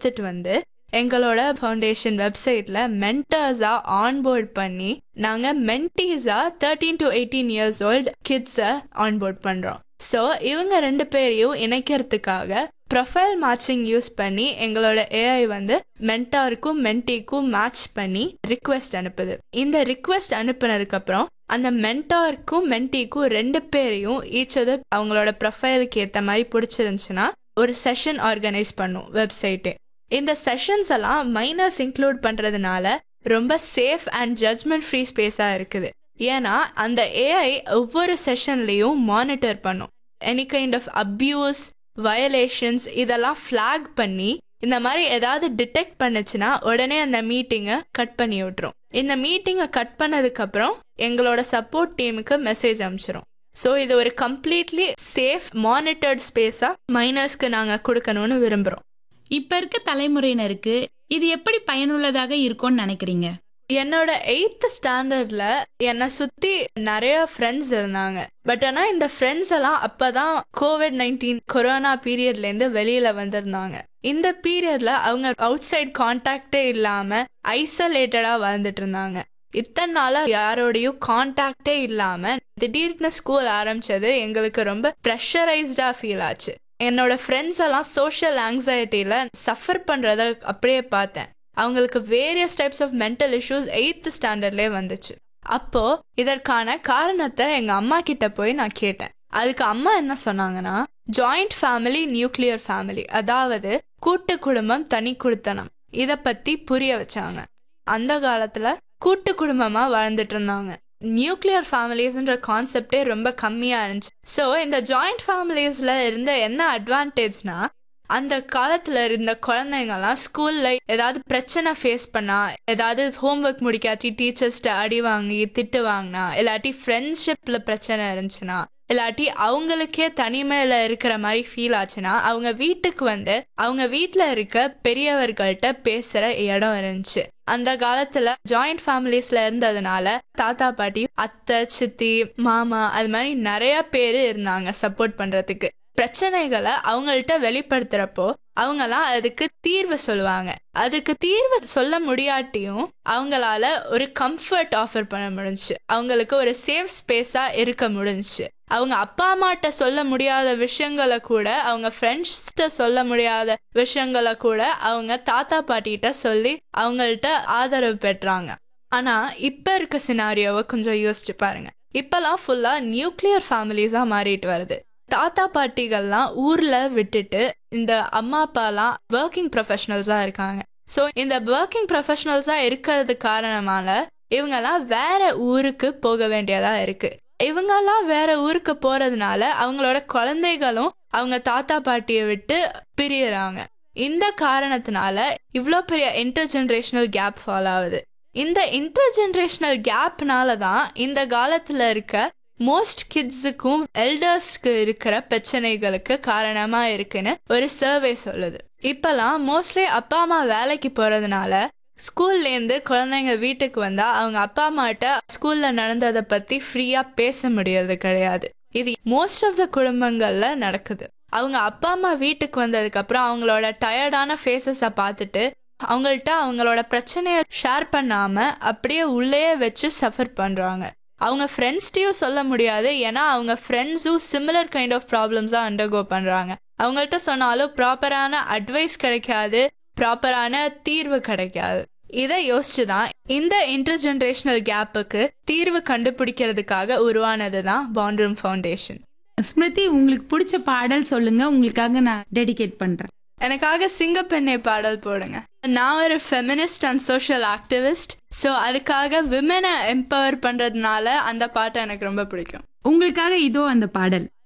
எடுத்துட்டு வந்து எங்களோட ஃபவுண்டேஷன் வெப்சைட்ல மென்டர்ஸா ஆன்போர்ட் பண்ணி நாங்க மென்டீஸா thirteen to eighteen years old கிட்ஸை ஆன்போர்ட் பண்றோம் ஸோ இவங்க ரெண்டு பேரையும் இணைக்கிறதுக்காக ப்ரொஃபைல் மேட்சிங் யூஸ் பண்ணி எங்களோட ஏஐ வந்து மென்டாருக்கும் மென்டிக்கும் மேட்ச் பண்ணி ரிக்வெஸ்ட் அனுப்புது இந்த ரிக்வெஸ்ட் அனுப்புனதுக்கு அப்புறம் அந்த மென்டாருக்கும் மென்டிக்கும் ரெண்டு பேரையும் ஈச் அது அவங்களோட ப்ரொஃபைலுக்கு ஏற்ற மாதிரி பிடிச்சிருந்துச்சுன்னா ஒரு செஷன் ஆர்கனைஸ் பண்ணும் வெப்சைட்டே இந்த செஷன்ஸ் எல்லாம் மைனர்ஸ் இன்க்ளூட் பண்றதுனால ரொம்ப சேஃப் அண்ட் ஜட்மெண்ட் ஃப்ரீ ஸ்பேஸாக இருக்குது ஏன்னா அந்த ஏஐ ஒவ்வொரு செஷன்லேயும் மானிட்டர் பண்ணும் any kind of abuse violations இதெல்லாம் ஃப்ளாக் பண்ணி இந்த மாதிரி ஏதாவது டிடெக்ட் பண்ணுச்சுன்னா உடனே அந்த மீட்டிங்கை கட் பண்ணி விட்டுரும் இந்த மீட்டிங்கை கட் பண்ணதுக்கப்புறம் எங்களோட சப்போர்ட் டீமுக்கு மெசேஜ் அனுப்பிச்சிரும் ஸோ இது ஒரு கம்ப்ளீட்லி சேஃப் மானிட்டர்ட் ஸ்பேஸாக மைனர்ஸ்க்கு நாங்கள் கொடுக்கணும்னு விரும்புகிறோம் இப்ப இருக்க தலைமுறையினருக்கு இது எப்படி பயனுள்ளதாக இருக்கும்னு நினைக்கிறீங்க என்னோட எயித்து ஸ்டாண்டர்ட்ல என்னை சுத்தி நிறைய ஃப்ரெண்ட்ஸ் இருந்தாங்க பட் ஆனா இந்த ஃப்ரெண்ட்ஸ் எல்லாம் அப்பதான் கோவிட் நைன்டீன் கொரோனா பீரியட்ல இருந்து வெளியில வந்திருந்தாங்க இந்த பீரியட்ல அவங்க அவுட் சைட் கான்டாக்டே இல்லாம ஐசோலேட்டடா வாழ்ந்துட்டு இருந்தாங்க இத்தனை நாளா யாரோடையும் கான்டாக்டே இல்லாம திடீர்னு ஸ்கூல் ஆரம்பிச்சது எங்களுக்கு ரொம்ப ப்ரெஷரைஸ்டா ஃபீல் ஆச்சு என்னோட ஃப்ரெண்ட்ஸ் எல்லாம் சோஷியல் ஆங்ஸைட்டியில் சஃபர் பண்ணுறத அப்படியே பார்த்தேன் அவங்களுக்கு various types of mental issues eighth ஸ்டாண்டர்ட்லேயே வந்துச்சு அப்போ இதற்கான காரணத்தை எங்கள் அம்மா கிட்ட போய் நான் கேட்டேன் அதுக்கு அம்மா என்ன சொன்னாங்கன்னா ஜாயிண்ட் ஃபேமிலி நியூக்ளியர் ஃபேமிலி அதாவது கூட்டு குடும்பம் தனி குடுத்தனம் இதை பற்றி புரிய வச்சாங்க அந்த காலத்தில் கூட்டு குடும்பமாக வாழ்ந்துட்டு இருந்தாங்க நியூக்ளியர் ஃபேமிலிஸ்ன்ற கான்செப்டே ரொம்ப கம்மியாக இருந்துச்சு ஸோ இந்த ஜாயிண்ட் ஃபேமிலிஸில் இருந்த என்ன அட்வான்டேஜ்னா அந்த காலத்தில் இருந்த குழந்தைங்கலாம் ஸ்கூலில் ஏதாவது பிரச்சனை ஃபேஸ் பண்ணா ஏதாவது ஹோம்ஒர்க் முடிக்காட்டி டீச்சர்ஸ்ட்ட அடி வாங்கி திட்டு வாங்கினா இல்லாட்டி ஃப்ரெண்ட்ஷிப்பில் பிரச்சனை இருந்துச்சுன்னா இல்லாட்டி அவங்களுக்கே தனிமையில் இருக்கிற மாதிரி ஃபீல் ஆச்சுன்னா அவங்க வீட்டுக்கு வந்து அவங்க வீட்டில் இருக்க பெரியவர்கள்ட்ட பேசுகிற இடம் இருந்துச்சு அந்த காலத்துல ஜாயிண்ட் ஃபேமிலிஸ்ல இருந்ததுனால தாத்தா பாட்டி அத்தை சித்தி மாமா அது மாதிரி நிறைய பேர் இருந்தாங்க சப்போர்ட் பண்றதுக்கு பிரச்சனைகளை அவங்கள்ட்ட வெளிப்படுத்துறப்போ அவங்கலாம் அதுக்கு தீர்வு சொல்லுவாங்க அதுக்கு தீர்வு சொல்ல முடியாட்டியும் அவங்களால ஒரு கம்ஃபர்ட் ஆஃபர் பண்ண முடிஞ்சுச்சு அவங்களுக்கு ஒரு சேஃப் ஸ்பேஸா இருக்க முடிஞ்சுச்சு அவங்க அப்பா அம்மாட்ட சொல்ல முடியாத விஷயங்களை கூட அவங்க ஃப்ரெண்ட்ஸ்கிட்ட சொல்ல முடியாத விஷயங்களை கூட அவங்க தாத்தா பாட்டிகிட்ட சொல்லி அவங்கள்ட்ட ஆதரவு பெற்றாங்க ஆனா இப்ப இருக்க சினாரியோவை கொஞ்சம் யோசிச்சு பாருங்க இப்பெல்லாம் ஃபுல்லா நியூக்ளியர் ஃபேமிலிஸா மாறிட்டு வருது தாத்தா பாட்டிகள்லாம் ஊர்ல விட்டுட்டு இந்த அம்மா அப்பாலாம் ஒர்க்கிங் ப்ரொஃபஷனல்ஸா இருக்காங்க ஸோ இந்த ஒர்க்கிங் ப்ரொஃபஷனல்ஸா இருக்கிறது காரணமால இவங்கெல்லாம் வேற ஊருக்கு போக வேண்டியதா இருக்கு இவங்கெல்லாம் வேற ஊருக்கு போறதுனால அவங்களோட குழந்தைகளும் அவங்க தாத்தா பாட்டியை விட்டு பிரியறாங்க இந்த காரணத்தினால இவ்வளோ பெரிய இன்டர் ஜென்ரேஷனல் கேப் ஃபாலோ ஆகுது இந்த இன்டர் ஜென்ரேஷனல் கேப்னால தான் இந்த காலத்துல இருக்க மோஸ்ட் கிட்ஸுக்கும் எல்டர்ஸ்க்கு இருக்கிற பிரச்சனைகளுக்கு காரணமா இருக்குன்னு ஒரு சர்வே சொல்லுது இப்பெல்லாம் மோஸ்ட்லி அப்பா அம்மா வேலைக்கு போறதுனால ஸ்கூல்லேருந்து குழந்தைங்க வீட்டுக்கு வந்தா அவங்க அப்பா அம்மாட்ட ஸ்கூல்ல நடந்ததை பத்தி ஃப்ரீயா பேச முடியறது கிடையாது இது மோஸ்ட் ஆஃப் த குடும்பங்கள்ல நடக்குது அவங்க அப்பா அம்மா வீட்டுக்கு வந்ததுக்கு அப்புறம் அவங்களோட டயர்டான ஃபேஸஸை பார்த்துட்டு அவங்கள்ட்ட அவங்களோட பிரச்சனையை ஷேர் பண்ணாம அப்படியே உள்ளேயே வச்சு சஃபர் பண்றாங்க அவங்க ஃப்ரெண்ட்ஸ்டையும் சொல்ல முடியாது ஏன்னா அவங்க ஃப்ரெண்ட்ஸும் சிமிலர் கைண்ட் ஆஃப் ப்ராப்ளம்ஸாக அண்டர்கோ பண்ணுறாங்க அவங்கள்ட்ட சொன்னாலும் ப்ராப்பரான அட்வைஸ் கிடைக்காது ப்ராப்பரான தீர்வு கிடைக்காது இதை யோசிச்சு தான் இந்த இன்டர் ஜென்ரேஷனல் கேப்புக்கு தீர்வு கண்டுபிடிக்கிறதுக்காக உருவானது தான் பாண்ட்ரூம் ஃபவுண்டேஷன் ஸ்மிருதி உங்களுக்கு பிடிச்ச பாடல் சொல்லுங்க உங்களுக்காக நான் டெடிகேட் பண்றேன் எனக்காக சிங்கப்பெண்ணை பாடல் போடுங்க நான் ஒரு feminist and social activist so அதுக்காக விமனை எம்பவர் பண்ணுறதுனால அந்த பாட்டை எனக்கு ரொம்ப பிடிக்கும் உங்களுக்காக இதோ அந்த பாடல்